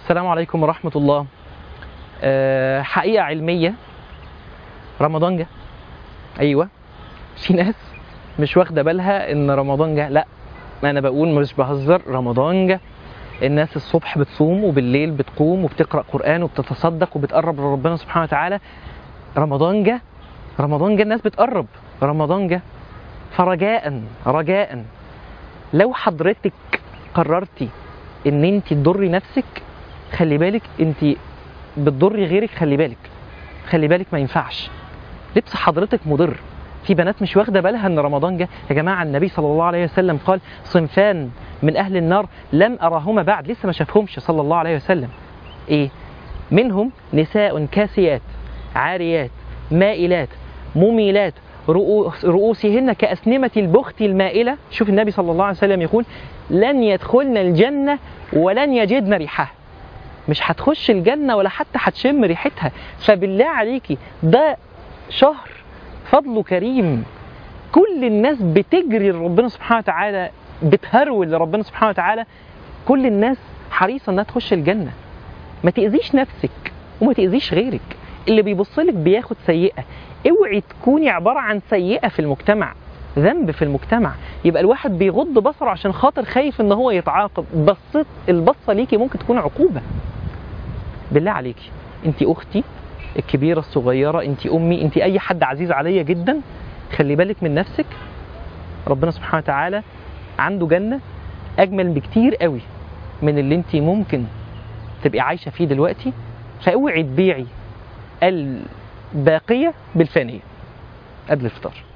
السلام عليكم ورحمة الله أه حقيقة علمية رمضان جه أيوة في ناس مش واخدة بالها إن رمضان جه لا أنا بقول مش بهزر رمضان جه الناس الصبح بتصوم وبالليل بتقوم وبتقرأ قرآن وبتتصدق وبتقرب لربنا سبحانه وتعالى رمضان جه رمضان جه الناس بتقرب رمضان جه فرجاء رجاء لو حضرتك قررتي ان انت تضري نفسك خلي بالك انت بتضري غيرك خلي بالك خلي بالك ما ينفعش لبس حضرتك مضر في بنات مش واخده بالها ان رمضان جه يا جماعه النبي صلى الله عليه وسلم قال صنفان من اهل النار لم اراهما بعد لسه ما شافهمش صلى الله عليه وسلم ايه منهم نساء كاسيات عاريات مائلات مميلات رؤوس رؤوسهن كأسنمة البخت المائلة شوف النبي صلى الله عليه وسلم يقول لن يدخلن الجنة ولن يجدن ريحها مش هتخش الجنة ولا حتى هتشم ريحتها فبالله عليكي ده شهر فضله كريم كل الناس بتجري لربنا سبحانه وتعالى بتهرول لربنا سبحانه وتعالى كل الناس حريصة انها تخش الجنة ما تأذيش نفسك وما تأذيش غيرك اللي بيبص لك بياخد سيئة اوعي تكوني عبارة عن سيئة في المجتمع ذنب في المجتمع يبقى الواحد بيغض بصره عشان خاطر خايف ان هو يتعاقب بصت البصة ليكي ممكن تكون عقوبة بالله عليكي انت اختي الكبيرة الصغيرة انت امي انت اي حد عزيز عليا جدا خلي بالك من نفسك ربنا سبحانه وتعالى عنده جنة اجمل بكتير قوي من اللي انت ممكن تبقي عايشة فيه دلوقتي فاوعي تبيعي الباقية بالفانية قبل الفطار